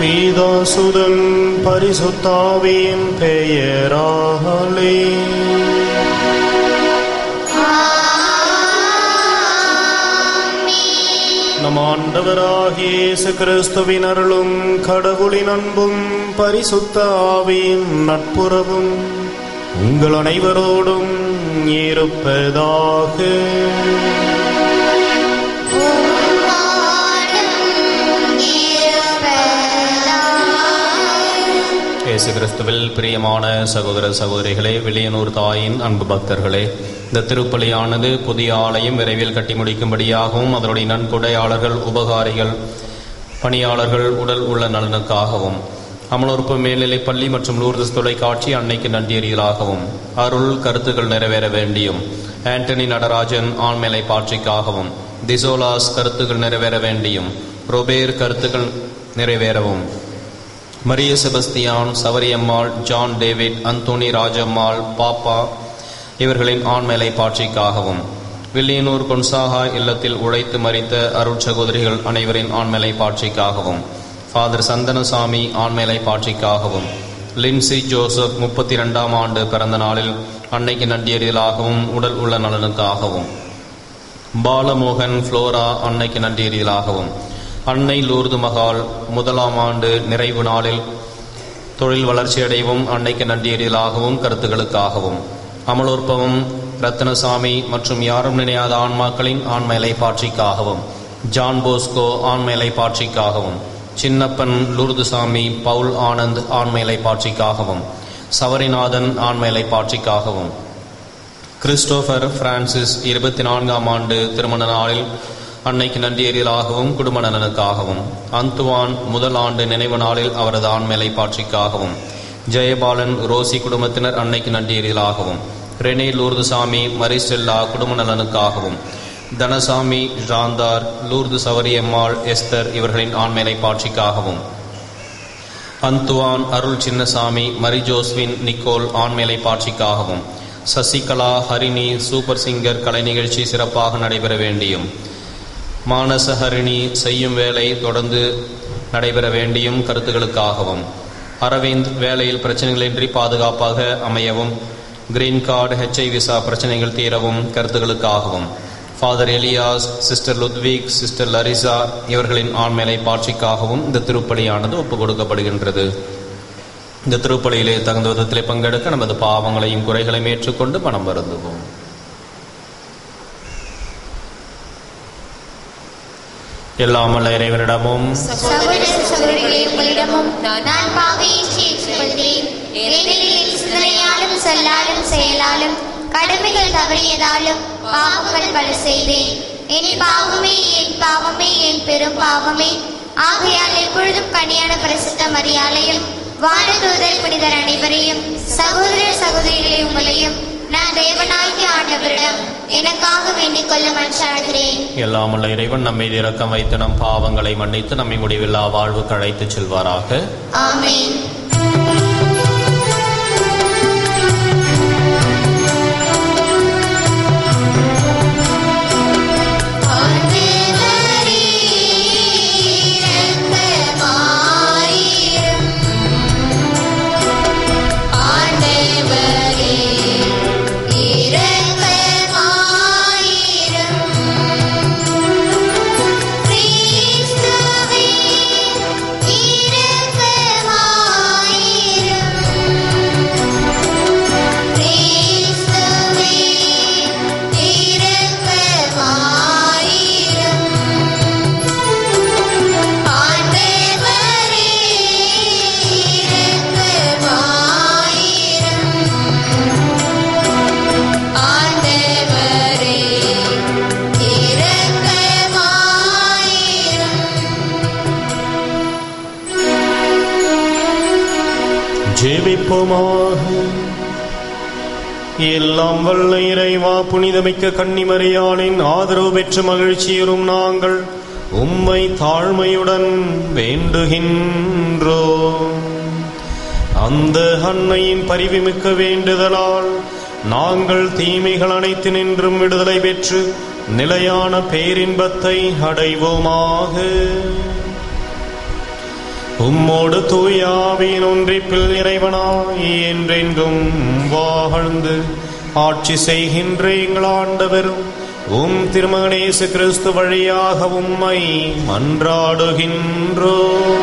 பீதாசுதன் பரிசுத்தாவியின் பெயராலே நம் ஆண்டவராகிய இயேசு கிறிஸ்துவின் அருளும் கடவுளின் அன்பும் பரிசுத்த ஆவியின் நட்புறவும் உங்கள் அனைவரோடும் இருப்பதாக இயேசு கிறிஸ்துவில் பிரியமான சகோதர சகோதரிகளே வில்லியனூர் தாயின் அன்பு பக்தர்களே இந்த திருப்பலியானது புதிய ஆலயம் விரைவில் கட்டி முடிக்கும்படியாகவும் அதனுடைய நன்கொடையாளர்கள் உபகாரிகள் பணியாளர்கள் உடல் உள்ள நலனுக்காகவும் அமலோற்பு மேல்நிலைப் பள்ளி மற்றும் லூர்தஸ் தொலைக்காட்சி அன்னைக்கு நன்றியறியலாகவும் அருள் கருத்துக்கள் நிறைவேற வேண்டியும் ஆண்டனி நடராஜன் ஆண்மேலை பாட்சிக்காகவும் திசோலாஸ் கருத்துக்கள் நிறைவேற வேண்டியும் ரொபேர் கருத்துக்கள் நிறைவேறவும் Mariya Sebastian Savariammal John David Anthony Rajammal Pappa இவர்களின் ஆண்மேலை பாட்சிக்காகவும் வில்லியனூர் கொன்சாகா இல்லத்தில் உழைத்து மறித்த அருட் சகோதரிகள் அனைவரின் ஆண்மேலை பாட்சிக்காகவும் ஃபாதர் சந்தனசாமி ஆண்மேலை பாட்சிக்காகவும் லின்சி ஜோசப் முப்பத்தி ரெண்டாம் ஆண்டு பிறந்த நாளில் அன்னைக்கு நன்றியறிதலாகவும் உடல் உள்ள நலனுக்காகவும் பாலமோகன் ஃப்ளோரா அன்னைக்கு நன்றியறிதலாகவும் அன்னை லூர்து மகால் முதலாம் ஆண்டு நிறைவு நாளில் தொழில் வளர்ச்சியடைவும் அன்னைக்கு நன்றியறிதலாகவும் கருத்துக்களுக்காகவும் அமலோற்பவம் ரத்னசாமி மற்றும் யாரும் நினையாத ஆன்மாக்களின் ஆண்மேலை பாட்சிக்காகவும் ஜான் போஸ்கோ ஆண்மேலை பாட்சிக்காகவும் சின்னப்பன் லூர்துசாமி பவுல் ஆனந்த் ஆண்மேலை பாட்சிக்காகவும் சவரிநாதன் ஆண்மேலை பாட்சிக்காகவும் கிறிஸ்டோபர் பிரான்சிஸ் இருபத்தி நான்காம் ஆண்டு திருமண நாளில் அன்னைக்கு நன்றியறியலாகவும் குடும்ப நலனுக்காகவும் அந்துவான் முதல் ஆண்டு நினைவு நாளில் அவரது ஆண்மேலை பாட்சிக்காகவும் ஜெயபாலன் ரோசி குடும்பத்தினர் அன்னைக்கு நன்றியறியலாகவும் ரெனே லூர்துசாமி மரிஸ்டெல்லா குடும்ப நலனுக்காகவும் தனசாமி ஜாந்தார் லூர்து சவரியம்மாள் எஸ்தர் இவர்களின் ஆண்மேலை பாட்சிக்காகவும் அந்துவான் அருள் சின்னசாமி மரி ஜோஸ்வின் நிக்கோல் ஆண்மேலை பாட்சிக்காகவும் சசிகலா ஹரிணி சூப்பர் சிங்கர் கலை நிகழ்ச்சி சிறப்பாக நடைபெற வேண்டியும் மானசஹரிணி செய்யும் வேலை தொடர்ந்து நடைபெற வேண்டியும் கருத்துக்களுக்காகவும் அரவிந்த் வேலையில் பிரச்சனைகளின்றி பாதுகாப்பாக அமையவும் கிரீன் கார்டு ஹெச்ஐ விசா பிரச்சனைகள் தீரவும் கருத்துக்களுக்காகவும் Father Elias sister Ludwig sister Larissa இவர்களின் ஆண்மேலை பாட்சிக்காகவும் இந்த திருப்பலியானது ஒப்புக் கொடுக்கப்படுகின்றது இந்த திருப்பலியிலே தகுந்த விதத்திலே பங்கெடுக்க நமது பாவங்களையும் குறைகளையும் ஏற்றுக்கொண்டு மனம் வருந்துவோம் எல்லாம் அல்ல இறைவனிடமும் சகோதர சகோதரிகளே உங்களிடமும் நான் பாவையின்றி ஏற்றுக்கொள்கிறேன் ஏனெனில் சிந்தனையாலும் சொல்லாலும் செயலாலும் கடமைகள் தவறியதாலும் பாவங்கள் பல செய்தேன் என் பாவமே என் பாவமே என் பெரும் பாவமே ஆகையால் எப்பொழுதும் கனியான பரிசுத்த மரியாதையும் வானதூதர் புனிதர் அனைவரையும் சகோதர சகோதரிகளை உங்களையும் நான் தேவனாகிய ஆண்டவரிடம் எனக்காக வேண்டிக் கொள்ள மன்றாடுகிறேன் எல்லாம் உள்ள இறைவன் நம்மை இரக்கம் வைத்து நம் பாவங்களை மன்னித்து நம்மை முடிவில்லா வாழ்வுக்கு அழைத்துச் செல்வாராக ஆமென் ஆண்டவரே இரக்கமாயிரும் ஆண்டவரே இரக்கமாயிரும் கிறிஸ்துவே இரக்கமாயிரும் கிறிஸ்துவே இரக்கமாயிரும் ஆண்டவரே இரக்கமாயிரும் ஆண்டவரே இரக்கமாயிரும் ஜெபிப்போமாக எல்லாம் வல்ல இறைவா புனிதமிக்க கன்னிமரியாளின் ஆதரவு பெற்று மகிழ்ச்சியுறும் நாங்கள் உம்மை தாழ்மையுடன் வேண்டுகின்றோம் அந்த அன்னையின் பரிவுமிக்க வேண்டுதலால் நாங்கள் தீமைகள் அனைத்து நின்றும் விடுதலை பெற்று நிலையான பேரின்பத்தை அடைவோமாக உம்மோடு தூயாவின் ஒன்றிப்பில் இறைவனாய் என்றென்றும் வாழ்ந்து ஆட்சி செய்கின்ற எங்கள் ஆண்டவரும் உம் திருமகனேசு கிறிஸ்து வழியாக உம்மை மன்றாடுகின்றோ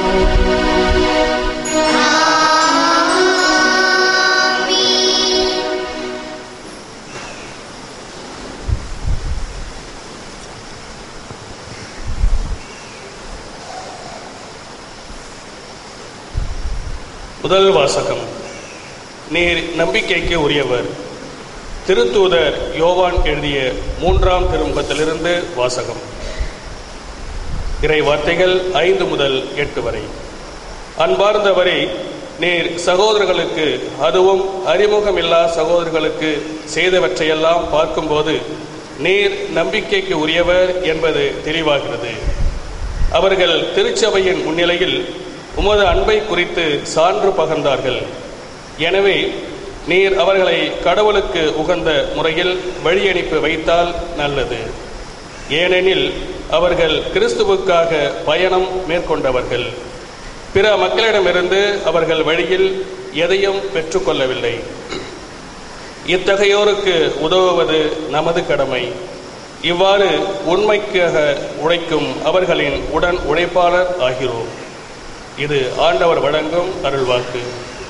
முதல் வாசகம் நீர் நம்பிக்கைக்கு உரியவர் திருத்தூதர் யோவான் எழுதிய மூன்றாம் திருமுகத்திலிருந்து வாசகம் இறை வார்த்தைகள் ஐந்து முதல் எட்டு வரை அன்பார்ந்தவரே நீர் சகோதரர்களுக்கு அதுவும் அறிமுகமில்லா சகோதரர்களுக்கு செய்தவற்றையெல்லாம் பார்க்கும்போது நீர் நம்பிக்கைக்கு உரியவர் என்பது தெளிவாகிறது அவர்கள் திருச்சபையின் முன்னிலையில் உமது அன்பை குறித்து சான்று பகர்ந்தார்கள் எனவே நீர் அவர்களை கடவுளுக்கு உகந்த முறையில் வழியனுப்பி வைத்தால் நல்லது ஏனெனில் அவர்கள் கிறிஸ்துவுக்காக பயணம் மேற்கொண்டவர்கள் பிற மக்களிடமிருந்து அவர்கள் வழியில் எதையும் பெற்றுக்கொள்ளவில்லை இத்தகையோருக்கு உதவுவது நமது கடமை இவ்வாறு உண்மைக்காக உழைக்கும் அவர்களின் உடன் உழைப்பாளர் ஆகிறோம் இது ஆண்டவர் வழங்கும் அருள்வாக்கு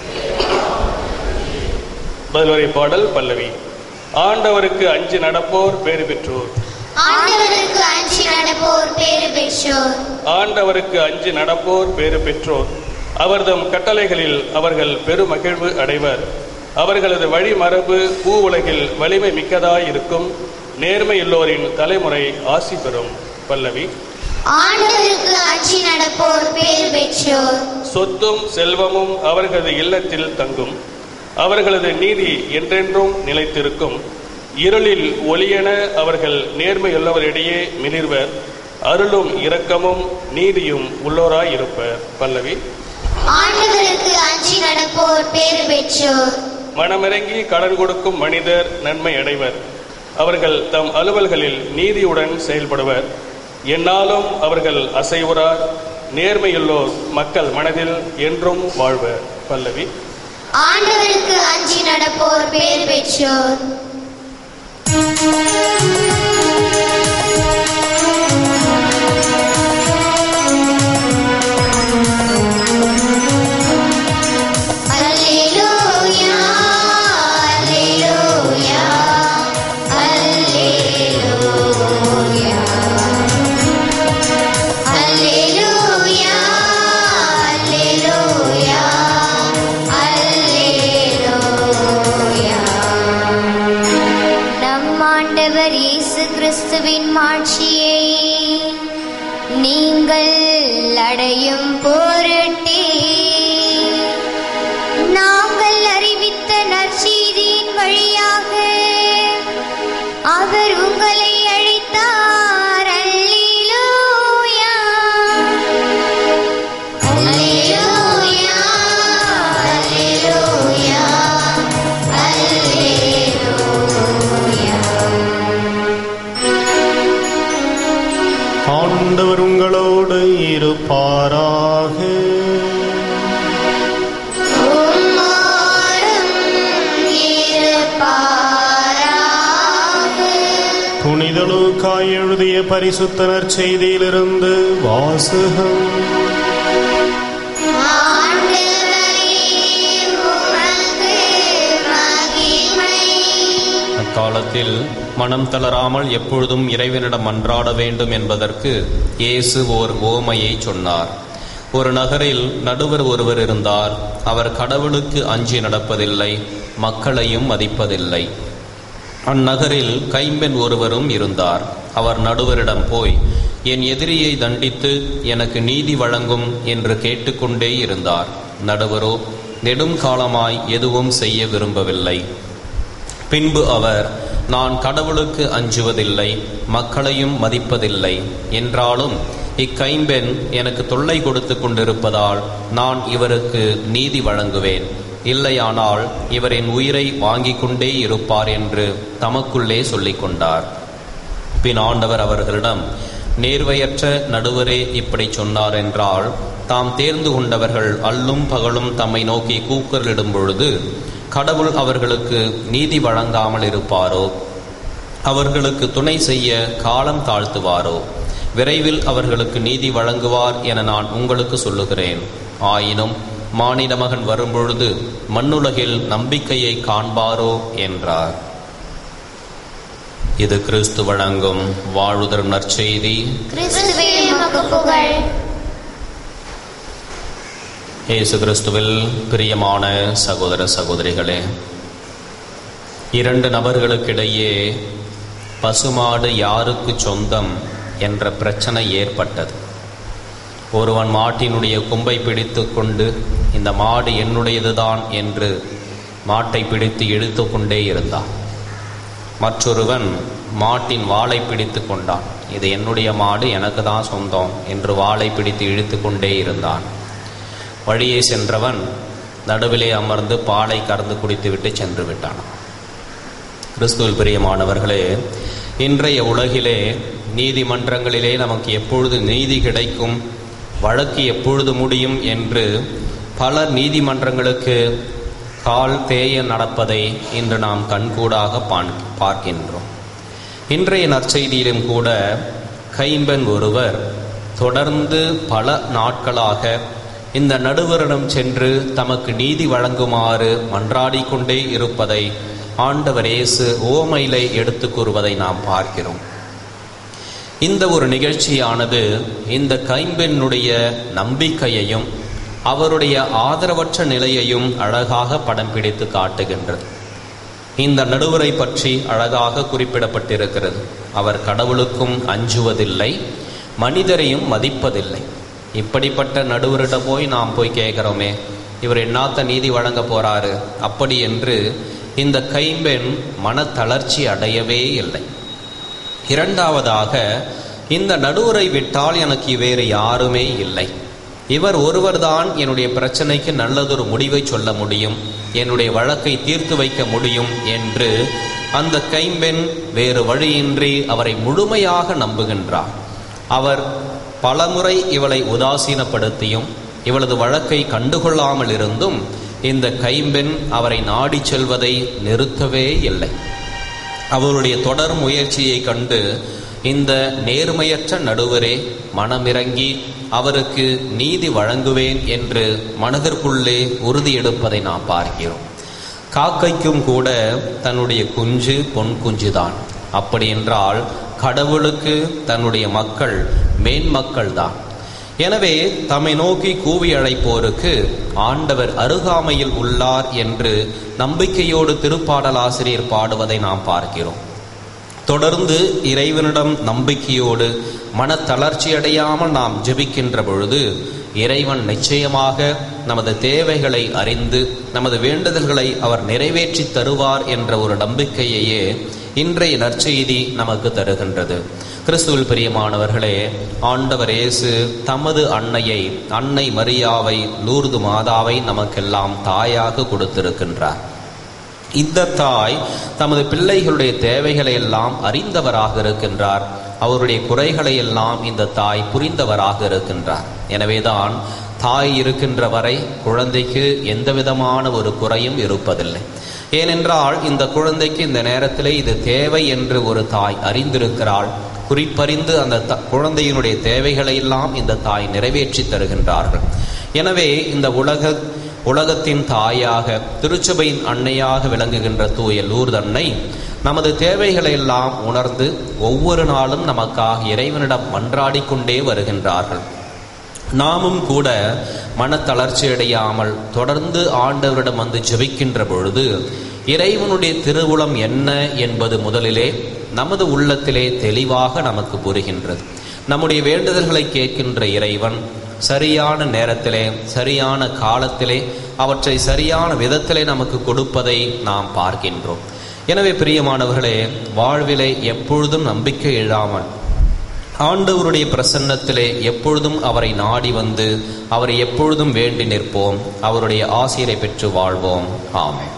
பதிலுரை பாடல் பல்லவி ஆண்டவருக்கு அஞ்சு நடப்போர் பேறு பெற்றோர் ஆண்டவருக்கு அஞ்சி நடப்போர் பேறு பெற்றோர் ஆண்டவருக்கு அஞ்சு நடப்போர் பேறு பெற்றோர் அவர்தம் கட்டளைகளில் அவர்கள் பெருமகிழ்வு அடைவர் அவர்களது வழிமரபு பூ உலகில் வலிமை மிக்கதாயிருக்கும் நேர்மையுள்ளோரின் தலைமுறை ஆசி பெறும் பல்லவி ஆண்டவருக்கு அஞ்சி நடப்போர் பேறு பெற்றோர் சொத்தும் செல்வமும் அவர்களது இல்லத்தில் தங்கும் அவர்களது நீதி என்றென்றும் நிலைத்திருக்கும் இருளில் ஒளியென அவர்கள் நேர்மையுள்ளவரிடையே மிளிர்வர் அருளும் இரக்கமும் நீதியும் உள்ளோராயிருப்பர் பல்லவி ஆண்டவருக்கு அஞ்சி நடப்போர் பேறு பெற்றோர் மனமிறங்கி கடன் கொடுக்கும் மனிதர் நன்மை அடைவர் அவர்கள் தம் அலுவல்களில் நீதியுடன் செயல்படுவர் என்னாலும் அவர்கள் அசைவுறார் நேர்மையுள்ளோர் மக்கள் மனதில் என்றும் வாழ்வர் பல்லவி ஆண்டவருக்கு அஞ்சி நடப்போர் பேறு பெற்றோர் அல்லேலூயா அல்லேலூயா அல்லேலூயா அல்லேலூயா அல்லேலூயா அல்லேலூயா நம் ஆண்டவர் இயேசு கிறிஸ்துவின் மாட்சியை நீங்கள் அடையும் பொருட்டே நாங்கள் அறிவித்த நற்செய்தியின் வழியாக அவர் உங்களை அழைத்தார் அல்லேலூயா அல்லேலூயா அல்லேலூயா அல்லேலூயா ஆண்டவர் உங்களோடு இருப்பாராக உம்மோடும் இருப்பாராக. புனிதலுக்காய் எழுதிய பரிசுத்தனர் செய்தியிலிருந்து வாசகம் ஆண்டவரே, உமக்கு மகிமை. அக்காலத்தில் மனம் தளராமல் எப்பொழுதும் இறைவனிடம் மன்றாட வேண்டும் என்பதற்கு இயேசு ஓர் ஓமையை சொன்னார் ஒரு நகரில் நடுவர் ஒருவர் இருந்தார் அவர் கடவுளுக்கு அஞ்சி நடப்பதில்லை மக்களையும் மதிப்பதில்லை அந்நகரில் கைம்பெண் ஒருவரும் இருந்தார் அவர் நடுவரிடம் போய் என் எதிரியை தண்டித்து எனக்கு நீதி வழங்கும் என்று கேட்டுக்கொண்டே இருந்தார் நடுவரோ நெடும் காலமாய் எதுவும் செய்ய விரும்பவில்லை பின்பு அவர் நான் கடவுளுக்கு அஞ்சுவதில்லை மக்களையும் மதிப்பதில்லை என்றாலும் இக்கைம்பெண் எனக்கு தொல்லை கொடுத்து கொண்டிருப்பதால் நான் இவருக்கு நீதி வழங்குவேன் இல்லையானால் இவர் என் உயிரை வாங்கிக் கொண்டே இருப்பார் என்று தமக்குள்ளே சொல்லிக் கொண்டார் பின் ஆண்டவர் அவர்களிடம் நேர்வையற்ற நடுவரே இப்படி சொன்னார் என்றால் தாம் தேர்ந்து கொண்டவர்கள் அல்லும் பகலும் தம்மை நோக்கி கூக்குரலிடும் பொழுது கடவுள் அவர்களுக்கு நீதி வழங்காமல் இருப்பாரோ அவர்களுக்கு துணை செய்ய காலம் தாழ்த்துவாரோ விரைவில் அவர்களுக்கு நீதி வழங்குவார் என நான் உங்களுக்கு சொல்லுகிறேன் ஆயினும் மானிட மகன் வரும்பொழுது மண்ணுலகில் நம்பிக்கையை காண்பாரோ என்றார் இது கிறிஸ்து வழங்கும் வாழுதர் நற்செய்தி கிறிஸ்துவே உமக்கு புகழ் இயேசு கிறிஸ்துவில் பிரியமான சகோதர சகோதரிகளே இரண்டு நபர்களுக்கிடையே பசுமாடு யாருக்கு சொந்தம் என்ற பிரச்சனை ஏற்பட்டது ஒருவன் மாட்டினுடைய கொம்பை பிடித்து கொண்டு இந்த மாடு என்னுடையதுதான் என்று மாட்டை பிடித்து இழுத்து கொண்டே இருந்தான் மற்றொருவன் மாட்டின் வாளை பிடித்து கொண்டான் இது என்னுடைய மாடு எனக்கு தான் சொந்தம் என்று வாளை பிடித்து இழுத்து கொண்டே இருந்தான் வழியே சென்றவன் நடுவிலே அமர்ந்து பாலை கறந்து குடித்துவிட்டு சென்று விட்டான் கிறிஸ்துவில் பிரியமானவர்களே இன்றைய உலகிலே நீதிமன்றங்களிலே நமக்கு எப்பொழுது நீதி கிடைக்கும் வழக்கு எப்பொழுது முடியும் என்று பல நீதிமன்றங்களுக்கு கால் தேய நடப்பதை இன்று நாம் கண்கூடாக பான் பார்க்கின்றோம் இன்றைய நற்செய்தியிலும் கூட கைம்பெண் ஒருவர் தொடர்ந்து பல நாட்களாக இந்த நடுவரிடம் சென்று தமக்கு நீதி வழங்குமாறு மன்றாடிக் கொண்டே இருப்பதை ஆண்டவர் இயேசு ஓமையிலே எடுத்து கூறுவதை நாம் பார்க்கிறோம் இந்த ஒரு நிகழ்ச்சியானது இந்த கைம்பெண்ணுடைய நம்பிக்கையையும் அவருடைய ஆதரவற்ற நிலையையும் அழகாக படம் பிடித்து காட்டுகின்றது இந்த நடுவரை பற்றி அழகாக குறிப்பிடப்பட்டிருக்கிறது அவர் கடவுளுக்கும் அஞ்சுவதில்லை மனிதரையும் மதிப்பதில்லை இப்படிப்பட்ட நடுவரிடம் போய் நாம் போய் கேட்குறோமே இவர் என்னாத்த நீதி வழங்க போறாரு அப்படி என்று இந்த கைம்பெண் மனத்தளர்ச்சி அடையவே இல்லை இரண்டாவதாக இந்த நடுவரை விட்டால் எனக்கு வேறு யாருமே இல்லை இவர் ஒருவர்தான் என்னுடைய பிரச்சனைக்கு நல்லதொரு முடிவை சொல்ல முடியும் என்னுடைய வழக்கை தீர்த்து வைக்க முடியும் என்று அந்த கைம்பெண் வேறு வழியின்றி அவரை முழுமையாக நம்புகின்றார் அவர் பலமுறை இவளை உதாசீனப்படுத்தியும் இவளது வழக்கை கண்டுகொள்ளாமல் இருந்தும் இந்த கைம்பெண் அவரை நாடிச் செல்வதை நிறுத்தவே இல்லை அவருடைய தொடர் முயற்சியை கண்டு இந்த நேர்மையற்ற நடுவரே மனமிறங்கி அவருக்கு நீதி வழங்குவேன் என்று மனதிற்குள்ளே உறுதி எடுப்பதை நாம் பார்க்கிறோம் காக்கைக்கும் கூட தன்னுடைய குஞ்சு பொன் குஞ்சுதான் அப்படி என்றால் கடவுளுக்கு தன்னுடைய மக்கள் மேன்மக்கள் தான் எனவே தம்மை நோக்கி கூவி அழைப்போருக்கு ஆண்டவர் அருகாமையில் உள்ளார் என்று நம்பிக்கையோடு திருப்பாடலாசிரியர் பாடுவதை நாம் பார்க்கிறோம் தொடர்ந்து இறைவனிடம் நம்பிக்கையோடு மனத்தளர்ச்சி அடையாமல் நாம் ஜெபிக்கின்ற பொழுது இறைவன் நிச்சயமாக நமது தேவைகளை அறிந்து நமது வேண்டுதல்களை அவர் நிறைவேற்றி தருவார் என்ற ஒரு நம்பிக்கையையே இன்றைய நற்செய்தி நமக்கு தருகின்றது கிறிஸ்துவில் பிரியமானவர்களே ஆண்டவர் இயேசு தமது அன்னையை அன்னை மரியாவை லூர்து மாதாவை நமக்கெல்லாம் தாயாக கொடுத்திருக்கின்றார் இந்த தாய் தமது பிள்ளைகளுடைய தேவைகளை எல்லாம் அறிந்தவராக இருக்கின்றார் அவருடைய குறைகளை எல்லாம் இந்த தாய் புரிந்தவராக இருக்கின்றார் எனவேதான் தாய் இருக்கின்ற வரை குழந்தைக்கு எந்த விதமான ஒரு குறையும் இருப்பதில்லை ஏனென்றால் இந்த குழந்தைக்கு இந்த நேரத்திலே இது தேவை என்று ஒரு தாய் அறிந்திருக்கிறாள் குறிப்பறிந்து அந்த த- குழந்தையினுடைய தேவைகளை எல்லாம் இந்த தாய் நிறைவேற்றி தருகின்றார்கள் எனவே இந்த உலக உலகத்தின் தாயாக திருச்சபையின் அன்னையாக விளங்குகின்ற தூய லூர்தன்னை நமது தேவைகளை எல்லாம் உணர்ந்து ஒவ்வொரு நாளும் நமக்காக இறைவனிடம் மன்றாடிக் கொண்டே வருகின்றார்கள் நாமும் கூட மனத்தளர்ச்சி அடையாமல் தொடர்ந்து ஆண்டவரிடம் வந்து ஜெபிக்கின்ற பொழுது இறைவனுடைய திருவுளம் என்ன என்பது முதலிலே நமது உள்ளத்திலே தெளிவாக நமக்கு புரிகின்றது நம்முடைய வேண்டுதல்களை கேட்கின்ற இறைவன் சரியான நேரத்திலே சரியான காலத்திலே அவற்றை சரியான விதத்திலே நமக்கு கொடுப்பதை நாம் பார்க்கின்றோம் எனவே பிரியமானவர்களே வாழ்விலே எப்பொழுதும் நம்பிக்கை இழாமல் ஆண்டவருடைய பிரசன்னத்திலே எப்பொழுதும் அவரை நாடி வந்து அவரை எப்பொழுதும் வேண்டி நிற்போம் அவருடைய ஆசிரியரை பெற்று வாழ்வோம் ஆமென்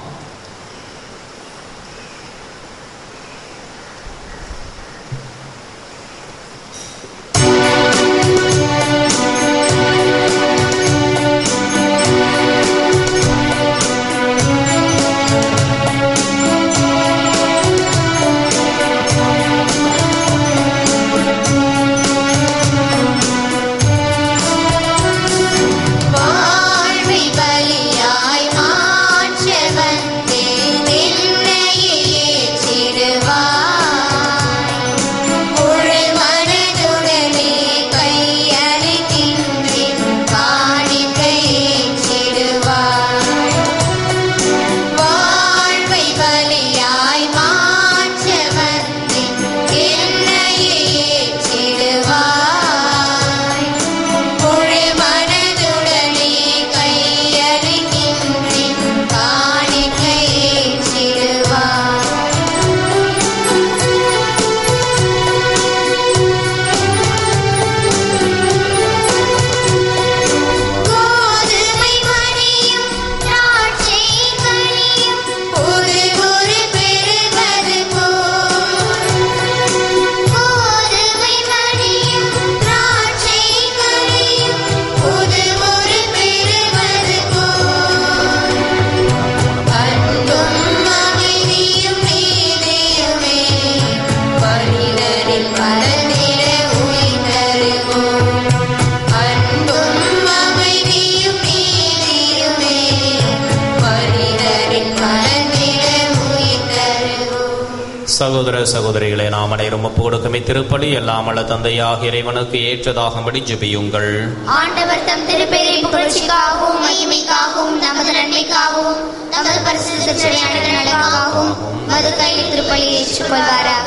சகோதர சகோதரிகளை நாம் அனைவரும் ஒப்பு கொடுக்கும் இத்திருப்பலி எல்லாம் அல்ல தந்தையாக இறைவனுக்கு ஏற்றதாகும்படி ஜெபியுங்கள் ஆண்டவர் தம் திருப்பெயரை புகழ்ச்சிக்காகவும் மகிமைக்காகவும் நமது நன்மைக்காகவும் நமது பரிசுத்த சிறையான நலனுக்காகவும் மது கையில் திருப்பலி ஏற்றுக்கொள்வாராக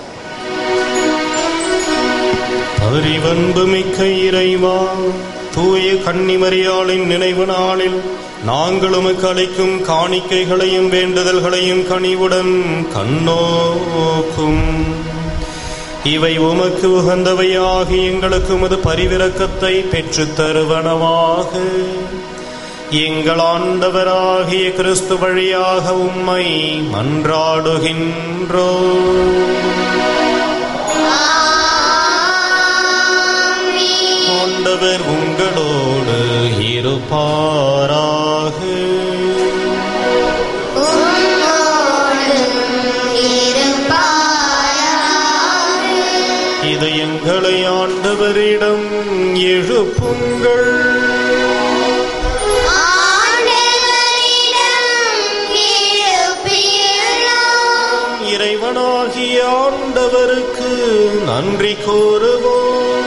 பரிவன்பு மிக்க இறைவா தூய கன்னிமரியாளின் நினைவு நாளில் நாங்கள் உமக்கு அளிக்கும் காணிக்கைகளையும் வேண்டுதல்களையும் கனிவுடன் கண்ணோக்கும் இவை உமக்கு உகந்தவையாகி எங்களுக்கு உமது பரிவிரக்கத்தை பெற்றுத் தருவனவாக எங்கள் ஆண்டவராகிய கிறிஸ்து வழியாக உம்மை மன்றாடுகின்றோ ஆண்டவர் உங்களோடு இருப்பாராக இது எங்களை ஆண்டவரிடம் எழுப்புங்கள் இறைவனாகிய ஆண்டவருக்கு நன்றி கூறுவோம்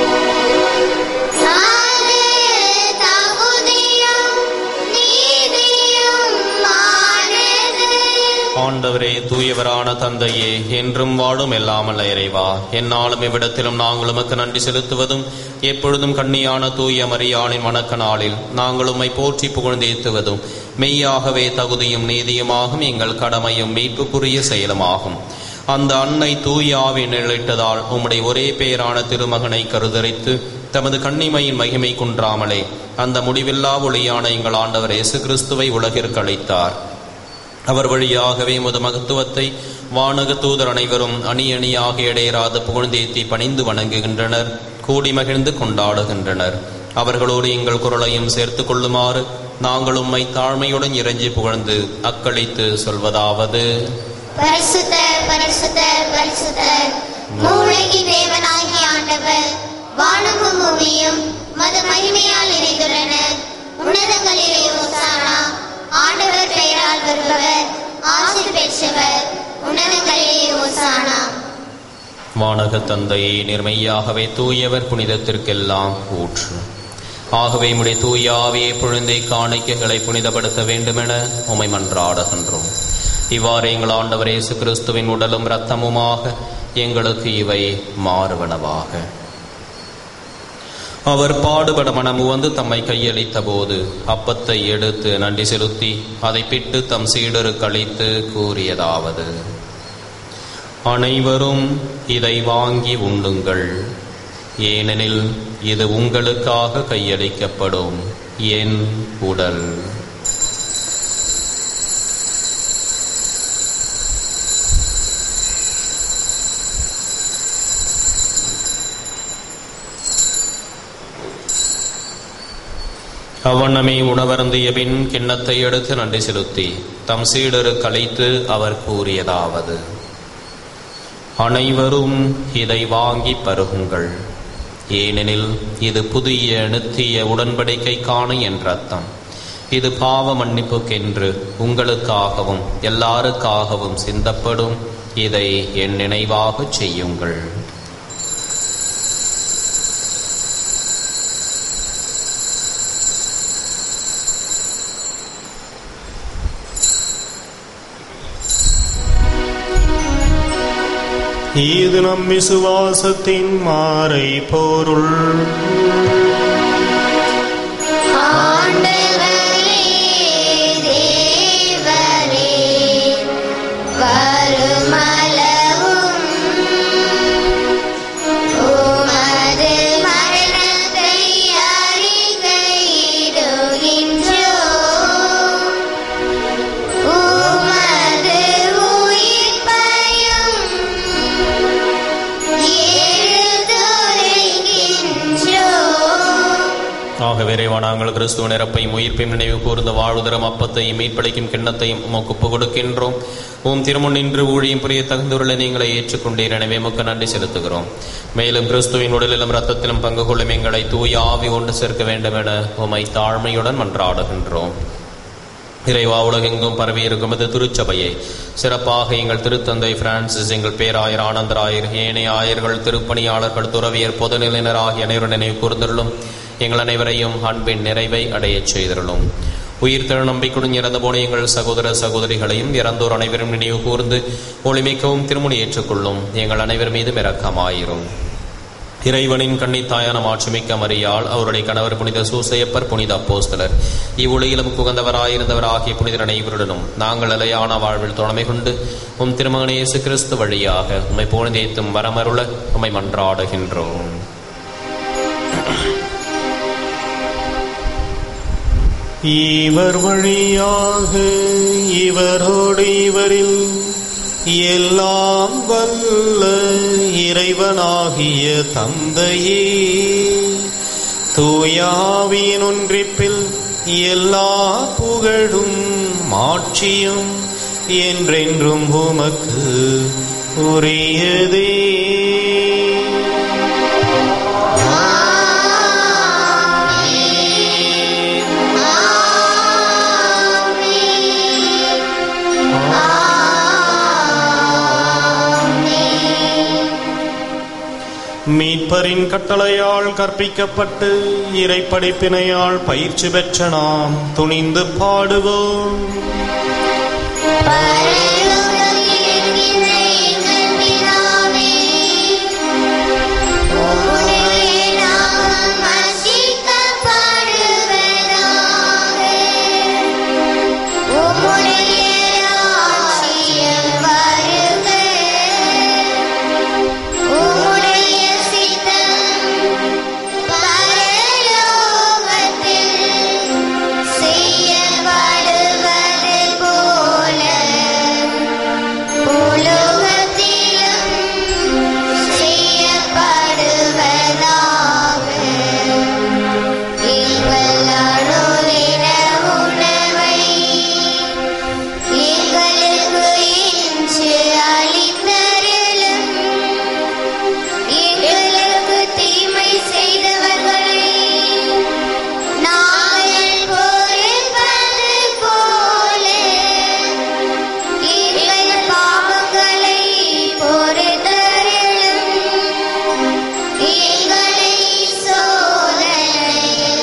ஆண்டவரே தூயவரான தந்தையே என்றும் வாழும் எல்லாமல்ல இறைவா என்னாலும் இவ்விடத்திலும் நாங்கள் உமக்கு நன்றி செலுத்துவதும் எப்பொழுதும் கண்ணியான தூய மரியாளின் வணக்க நாளில் நாங்கள் உம்மை போற்றி புகழ்ந்தேத்துவதும் மெய்யாகவே தகுதியும் நீதியுமாகும் எங்கள் கடமையும் மீட்புக்குரிய செயலுமாகும் அந்த அன்னை தூய ஆவி நிழலிட்டதால் உம்முடைய ஒரே பேரான திருமகனை கருதரித்து தமது கண்ணிமையின் மகிமை குன்றாமலே அந்த முடிவில்லா ஒளியான எங்கள் ஆண்டவர் இயேசு கிறிஸ்துவை உலகிற்கு அளித்தார் அவர் வழியாகவே முது மகத்துவத்தை வானக தூதர் அனைவரும் அணி அணியாக இடையராது புகழ்ந்தேத்தி பணிந்து வணங்குகின்றனர் கூடி மகிழ்ந்து கொண்டாடுகின்றனர் அவர்களோடு எங்கள் குரலையும் சேர்த்துக் கொள்ளுமாறு நாங்கள் உம்மை தாழ்மையுடன் இறைஞ்சி புகழ்ந்து அக்களித்து சொல்வதாவது பரிசுத்தர் பரிசுத்தர் பரிசுத்தர் மூளைக்கு தேவனாகிய ஆண்டவர் வானமும் பூமியும் மது மகிமையால் நிறைந்துள்ளன உன்னதங்களிலே ஓசானா ஆண்டவர் பெயரால் வருபவர் ஆசிர் பெற்றவர் உன்னதங்களிலே ஓசானா வானக தந்தையே நிர்மையாகவே தூயவர் புனிதத்திற்கெல்லாம் ஊற்று ஆகவே உம்முடைய தூய ஆவியை பொழுந்தை காணிக்கைகளை புனிதப்படுத்த வேண்டுமென உமை மன்றாடுகின்றோம் இவ்வாறு எங்கள் ஆண்டவர் இயேசு கிறிஸ்துவின் உடலும் இரத்தமுமாக எங்களுக்கு இவை மாறுவனவாக அவர் பாடுபட மனமு வந்து தம்மை கையளித்த போது அப்பத்தை எடுத்து நன்றி செலுத்தி அதை பிட்டு தம் சீடருக்கு அளித்து கூறியதாவது அனைவரும் இதை வாங்கி உண்ணுங்கள் ஏனெனில் இது உங்களுக்காக கையளிக்கப்படும் என் உடல் அவ்வண்ணமே உணவருந்திய பின் கிண்ணத்தை எடுத்து நன்றி செலுத்தி தம் சீடருக்கு அழைத்து அவர் கூறியதாவது அனைவரும் இதை வாங்கி பருகுங்கள் ஏனெனில் இது புதிய நித்திய உடன்படிக்கைக்கான என்ற அர்த்தம் இது பாவ மன்னிப்புக்கென்று உங்களுக்காகவும் எல்லாருக்காகவும் சிந்தப்படும் இதை என் நினைவாகச் செய்யுங்கள் இது நம் விசுவாசத்தின் மாறை பொருள் ஆண்டவரே தேவரே வருமளவும் உமது மரணத்தை அறிக்கையிடுகின்றோம் உமது உயிர்ப்பையும் எழுதுரைக்கின்றோம் ஆகவே இறைவா நாங்கள் கிறிஸ்துவ நிரப்பையும் உயிர்ப்பையும் நினைவு கூர்ந்த வாழ்வுதரம் அப்பத்தையும் மீட்பளிக்கும் கிண்ணத்தையும் உமக்கு ஒப்புக் கொடுக்கின்றோம் உம் திருமுன் நின்று ஊழியம் புரிய தகுந்தவர்களை நீங்களை ஏற்றுக்கொண்டீர் எனவே உமக்கு நன்றி செலுத்துகிறோம் மேலும் கிறிஸ்துவின் உடலிலும் இரத்தத்திலும் பங்கு கொள்ளும் எங்களை தூய ஆவி கொண்டு சேர்க்க வேண்டும் என உமை தாழ்மையுடன் மன்றாடுகின்றோம் இறைவா உலகெங்கும் பரவி இருக்கும் இந்த திருச்சபையை சிறப்பாக எங்கள் திருத்தந்தை பிரான்சிஸ் எங்கள் பேராயர் ஆனந்தராயர் ஏனைய ஆயர்கள் திருப்பணியாளர்கள் துறவியர் பொதுநிலையினர் ஆகிய அனைவரும் நினைவு கூர்ந்தருளும் எங்கள் அனைவரையும் அன்பின் நிறைவை அடையச் செய்தருளும் உயிர் திரு நம்பிக்கையுடன் இறந்து போன எங்கள் சகோதர சகோதரிகளையும் இறந்தோர் அனைவரும் நினைவு கூர்ந்து ஒளிமிக்கவும் திருமணி ஏற்றுக்கொள்ளும் எங்கள் அனைவர் மீதும் இரக்கமாயிரும் இறைவனின் கன்னித்தாயான மாட்சிமிக்க மரியாள் அவருடைய கணவர் புனித சூசையப்பர் புனித அப்போஸ்தலர் இவ்வுலகிலும் குகந்தவராயிருந்தவர் ஆகிய புனிதர் அனைவருடனும் நாங்கள் நிலையான வாழ்வில் துணமை கொண்டு உம் திருமகன் இயேசு கிறிஸ்து வழியாக உம்மை புகழ்ந்தேத்தும் வரமருள உம்மை மன்றாடுகின்றோம் இவர் வழியாக இவரோடு இவரில் எல்லாம் வல்ல இறைவனாகிய தந்தையே தூயாவியின் ஒன்றிப்பில் எல்லா புகழும் மாட்சியும் என்றென்றும் உமக்கு உரியதே மீட்பரின் கட்டளையால் கற்பிக்கப்பட்டு இறைப்படைப்பினையால் பயிற்சி பெற்ற நாம் துணிந்து பாடுவோம் செய்யப்படுவது போல உலகத்திலும் செய்யப்படுவதாக எங்கள் அணுதின உணவை எங்களுக்கு இன்று அளித்தருளும் எங்களுக்கு தீமை செய்தவர்களை நாங்கள் பொறுப்பது போல எங்கள் பாவங்களை பொறுத்தருளும் எங்களை சோதனையில்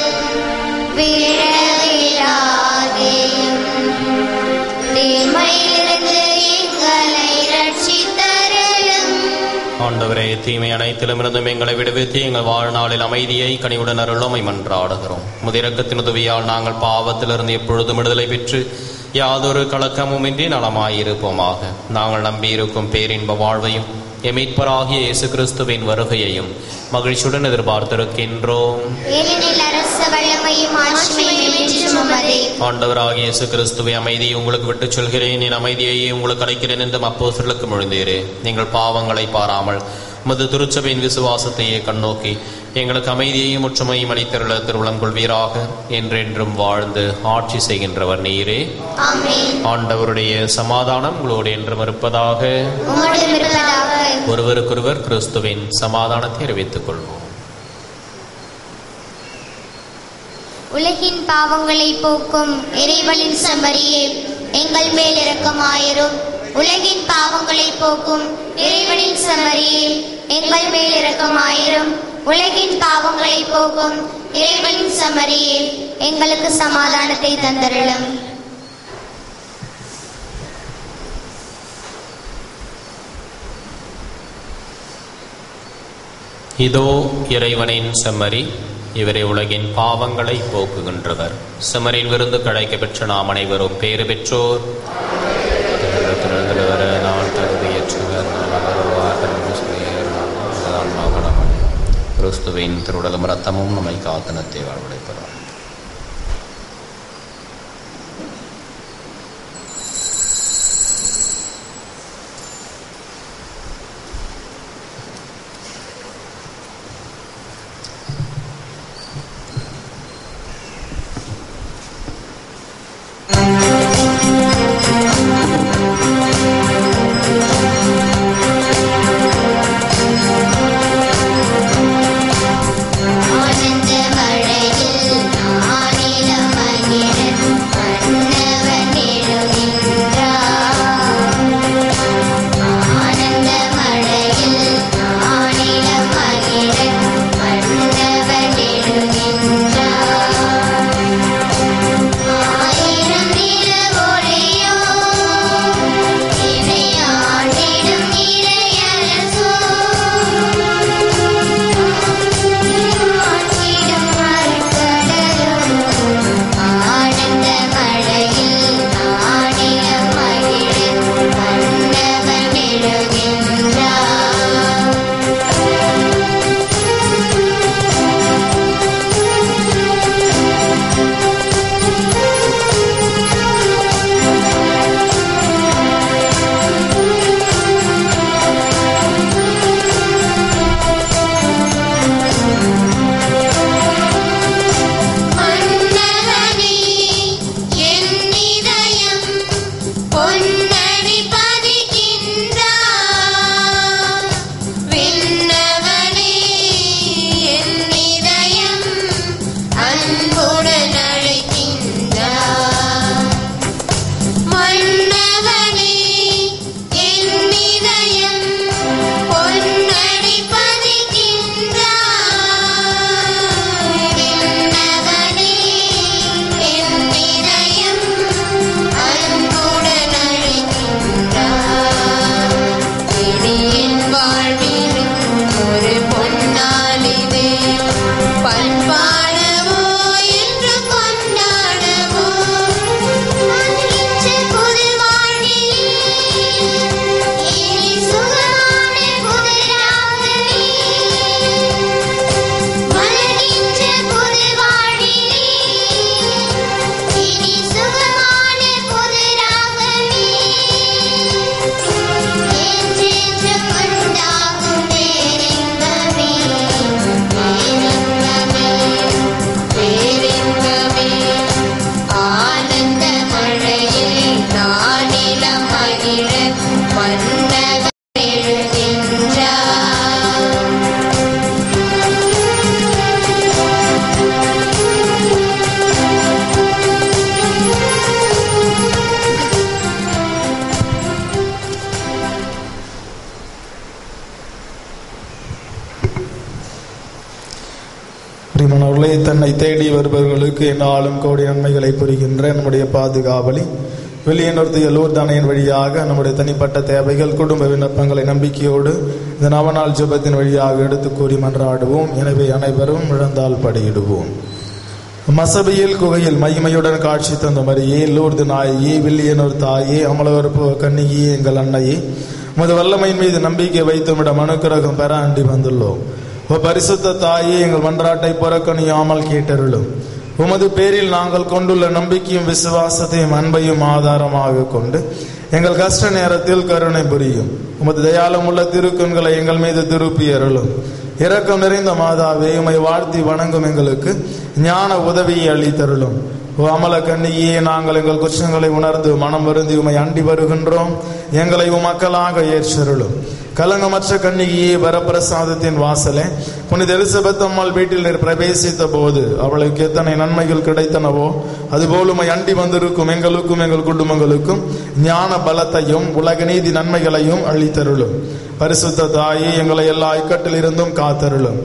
விழவிடாதேயும் தீமையிலிருந்து எங்களை ரட்சித்தருளும் ஆண்டவரே தீமை அனைத்திலும் இருந்தும் எங்களை விடுவித்து எங்கள் வாழ்நாளில் அமைதியை கனிவுடன் அருளுமை மன்றாடுகிறோம் முதிரக்கத்தின் உதவியால் நாங்கள் பாவத்திலிருந்து எப்பொழுதும் விடுதலை பெற்று யாதொரு கலக்கமுமின்றி நலமாயிருப்போமாக நாங்கள் நம்பியிருக்கும் பேரின்ப வாழ்வையும் எமீட்பராகிய இயேசு கிறிஸ்துவின் வருகையையும் மகிழ்ச்சியுடன் எதிர்பார்த்திருக்கின்றோம் ஏனெனில் அரச வல்லமையும் ஆட்சிமையும் என்றும் உமதே. ஆண்டவராகிய இயேசு கிறிஸ்துவை அமைதியை உங்களுக்கு விட்டுச் சொல்கிறேன் என் அமைதியையே உங்களுக்கு அளிக்கிறேன் என்றும் அப்போஸ்தலருக்கு மொழிந்தீரே நீங்கள் பாவங்களை பாராமல் உமது திருச்சபையின் விசுவாசத்தையே கண்ணோக்கி எங்களுக்கு அமைதியையும் ஒற்றுமையும் அளித்தருள திருவுளம் கொள்வீராக என்றென்றும் வாழ்ந்து ஆட்சி செய்கின்றவர் நீரே ஆமென். ஆண்டவருடைய சமாதானம் உங்களோடு என்றும் இருப்பதாக உம்முடன் இருப்பதாக. ஒருவருக்கொருவர் கிறிஸ்துவின் சமாதானத்தை அறிவித்துக் கொள்வோம் உலகின் பாவங்களை போக்கும் இறைவனின் செம்மறியே எங்கள் மேல் இரக்கமாயிரும் உலகின் பாவங்களை போக்கும் இறைவனின் செம்மறியே எங்கள் மேல் இரக்கமாயிரும் உலகின் பாவங்களை போக்கும் இறைவனின் செம்மறியே எங்களுக்கு சமாதானத்தை தந்தருளும் இதோ இறைவனின் செம்மறி இவரே உலகின் பாவங்களை போக்குகின்றவர் செம்மறின் விருந்து கழைக்க பெற்ற நாம் அனைவரும் பேறு பெற்றோர் வர நான் தகுதியற்றவர் நான் வருவார் என்று சொல்லியேன். அதுதான் மகனம். கிறிஸ்துவின் திருடலும் ரத்தமும் நம்மை காத்தனத்தை வாழ்வடைப்பதாம் ஆனந்த மழையில் அன்புடன் அழைக்கின்றார் மன்னவனே என் இதயம் பொன்னடி பதிக்கின்றார் என்னவனே என் இதயம் அன்புடன் அழைக்கின்றார் இடியின் வாழ்வில் ஒரு பொன்னாளிதே பண்பாடவோ என்று கொண்டாடவோ மகிழ்ச்சி புதிர் வாழ்விலே இனி சுகமான புதிராகவே மகிழ்ச்சி புதிர் வாழ்விலே இனி சுகமான புதிராகவே என்றென்றும் உண்டாகும் பேரின்பமே பேரின்பமே பேரின்பமே ஆனந்த மழையில் நானிலம் மகிழ மன்னவர் எழுகின்றார் பிரிமணவர்களே தன்னை தேடி வருபவர்களுக்கு என்னாலும் கோடி நன்மைகளை புரிகின்ற நம்முடைய பாதுகாவலி வெளியனொருத்திய லூர்தானையின் வழியாக நம்முடைய தனிப்பட்ட தேவைகள் குடும்ப விண்ணப்பங்களை நம்பிக்கையோடு இந்த நவநாள் ஜெபத்தின் வழியாக எடுத்து கூறி மன்றாடுவோம் எனவே அனைவரும் இழந்தால் படியிடுவோம் மசபியில் குகையில் மகிமையுடன் காட்சி தந்த மரியே லூர்து நாயகி வில்லியனூர் தாயே அமலவரப்பு கன்னியே எங்கள் அன்னையே உமது வல்லமையின் மீது நம்பிக்கை வைத்துமிட அனுக்கிரகம் பெற அண்டி வந்துள்ளோம் ஓ பரிசுத்த தாயே எங்கள் மன்றாட்டை புறக்கணியாமல் கேட்டருளும் உமது பேரில் நாங்கள் கொண்டுள்ள நம்பிக்கையும் விசுவாசத்தையும் அன்பையும் ஆதாரமாக கொண்டு எங்கள் கஷ்ட நேரத்தில் கருணை புரியும் உமது தயாளமுள்ள திருக்கண்களை எங்கள் மீது திருப்பி அருளும் இரக்கம் நிறைந்த மாதாவே உமை வாழ்த்தி வணங்கும் எங்களுக்கு ஞான உதவியை அளித்தருளும் ஓ அமல கன்னியே நாங்கள் எங்கள் குற்றங்களை உணர்ந்து மனம் வருந்தி உமை அண்டி வருகின்றோம் எங்களை உமக்களாக ஏற்றருளும் கலங்கமற்ற கன்னிகையே வரப்பிரசாதத்தின் வாசலே புனித எலிசபெத் அம்மாள் வீட்டில் நீர் பிரவேசித்த போது அவளுக்கு எத்தனை நன்மைகள் கிடைத்தனவோ அதுபோல் உமை அண்டி வந்திருக்கும் எங்களுக்கும் எங்கள் குடும்பங்களுக்கும் ஞான பலத்தையும் உலக நீதி நன்மைகளையும் அளித்தருளும் பரிசுத்த தாயே எங்களை எல்லா இக்கட்டிலிருந்தும் காத்தருளும்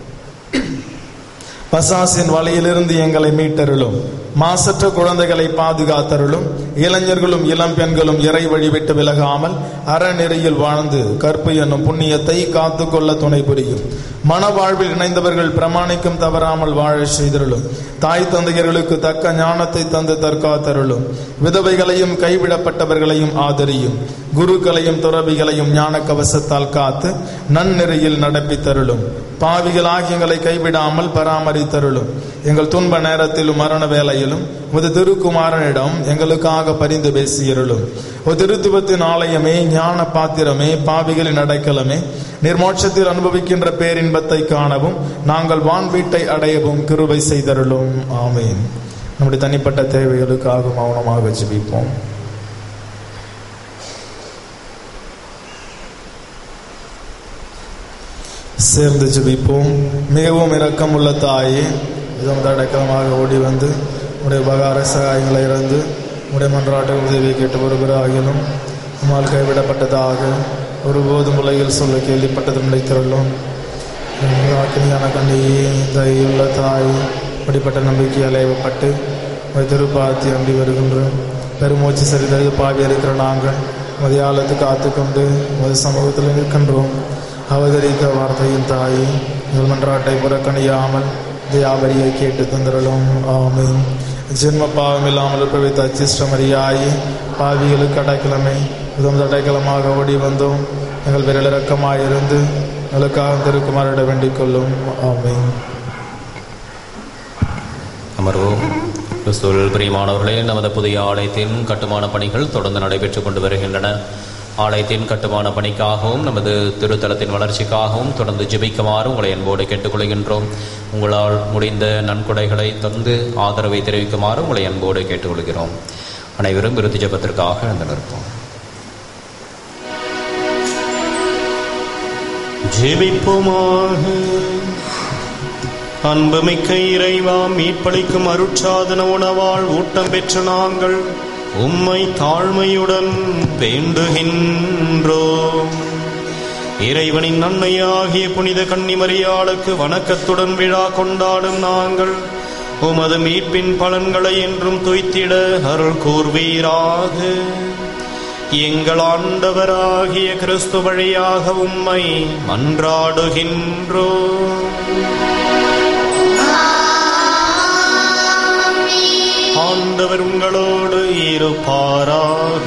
பசாசின் வலையிலிருந்து எங்களை மீட்டருளும் மாசற்ற குழந்தைகளை பாதுகாத்தருளும் இளைஞர்களும் இளம் பெண்களும் இறை வழி விட்டு விலகாமல் அறநெறியில் வாழ்ந்து கற்பு என்னும் புண்ணியத்தை காத்து கொள்ள துணை புரியும் மனவாழ்வில் இணைந்தவர்கள் பிரமாணிக்கும் தவறாமல் வாழ செய்தருளும் தாய் தந்தையர்களுக்கு தக்க ஞானத்தை தந்து தற்காத்தருளும் விதவைகளையும் கைவிடப்பட்டவர்களையும் ஆதரியும் குருக்களையும் துறவிகளையும் ஞான கவசத்தால் காத்து நன்னெறியில் நடப்பித்தருளும் பாவிகளாகி எங்களை கைவிடாமல் பராமரித்தருளும் எங்கள் துன்ப நேரத்திலும் மரண வேலையிலும் உமது திருக்குமாரனிடம் எங்களுக்காக பரிந்து பேசியருளும் ஒரு திருத்துவத்தின் ஆலயமே ஞான பாத்திரமே பாவிகளின் அடைக்கலமே நிர்மோட்சத்தில் அனுபவிக்கின்ற பேரின்பத்தை காணவும் நாங்கள் வான் வீட்டை அடையவும் கிருபை செய்தருளும் ஆமேன் நம்முடைய தனிப்பட்ட தேவைகளுக்காக மௌனமாக ஜெபிப்போம் சேர்ந்து ஜெபிப்போம் மிகவும் இரக்கமுள்ள தாயே இதம் அடக்கமாக ஓடி வந்து உடைய உபகார சகாயங்களை இறந்து உடைய மன்றாட்ட உதவியை கேட்டு வருகிறாகிலும் உம்மால் கைவிடப்பட்டதாக ஒருபோதும் உலகில் சொல்ல கேள்விப்பட்டது நினைத்திருள்ளோம் ஆக்கினியான கண்ணியே தயுள்ள தாய் அப்படிப்பட்ட நம்பிக்கையால் ஏவப்பட்டு உடைய திருப்பாத்தி அண்டி வருகின்றோம் பெருமூச்சு சரிதல் பாவி இருக்கிற நாங்கள் மதியாலத்து காத்துக்கொண்டு உமது சமூகத்தில் நிற்கின்றோம் அவதரித்த வார்த்தையின் தாய் எங்கள் மன்றாட்டை புறக்கணியாமல் தயாபரியை கேட்டு தந்திரலும் ஆமீன் ஜென்ம பாவம் இல்லாமல் பிரவித்த அச்சிஷ்டமரியாயி பாவிகளுக்கு அடைக்கலமே உதம் அடைக்கலமாக ஓடி வந்தோம் எங்கள் விரலிறக்கமாயிருந்து எங்களுக்காக திருக்குமாரிட வேண்டிக் கொள்ளும் ஆமீன் அமர்வோம் கிறிஸ்துவில் பிரியமானவர்களே நமது புதிய ஆலயத்தின் கட்டுமான பணிகள் தொடர்ந்து நடைபெற்றுக் கொண்டு வருகின்றன ஆலயத்தின் கட்டுமான பணிக்காகவும் நமது திருத்தலத்தின் வளர்ச்சிக்காகவும் தொடர்ந்து ஜெபிக்குமாறு உங்களை அன்போடு கேட்டுக்கொள்கின்றோம் உங்களால் முடிந்த நன்கொடைகளை தந்து ஆதரவை தெரிவிக்குமாறு உங்களை அன்போடு கேட்டுக்கொள்கிறோம் அனைவரும் விருது ஜெபத்திற்காக எழுந்து நிற்போம் ஜெபிப்போமாக அன்புமிக்க இறைவா மீட்பளிக்கும் அருட்சாதன உணவால் ஊட்டம் பெற்ற நாங்கள் உம்மை தாழ்மையுடன் வேண்டுகின்றோம் இறைவனின் நன்மையாகிய புனித கன்னிமரியாளுக்கு வணக்கத்துடன் விழா கொண்டாடும் நாங்கள் உமது மீட்பின் பலன்களை என்றும் துய்த்திட அருள் கூர்வீராக எங்கள் ஆண்டவராகிய கிறிஸ்து வழியாக உம்மை மன்றாடுகின்றோம் ஆண்டவர் உங்களோடு இருப்பாராக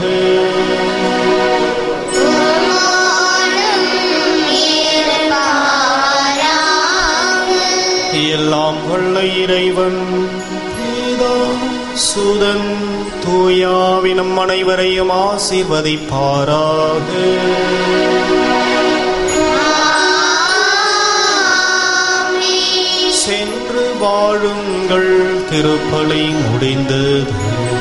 எல்லாம் வல்ல இறைவன் பிதா, சுதன் தூயாவினம் அனைவரையும் ஆசீர்வதிப்பாராக சென்று வாழுங்கள் திருப்பலி முடிந்தது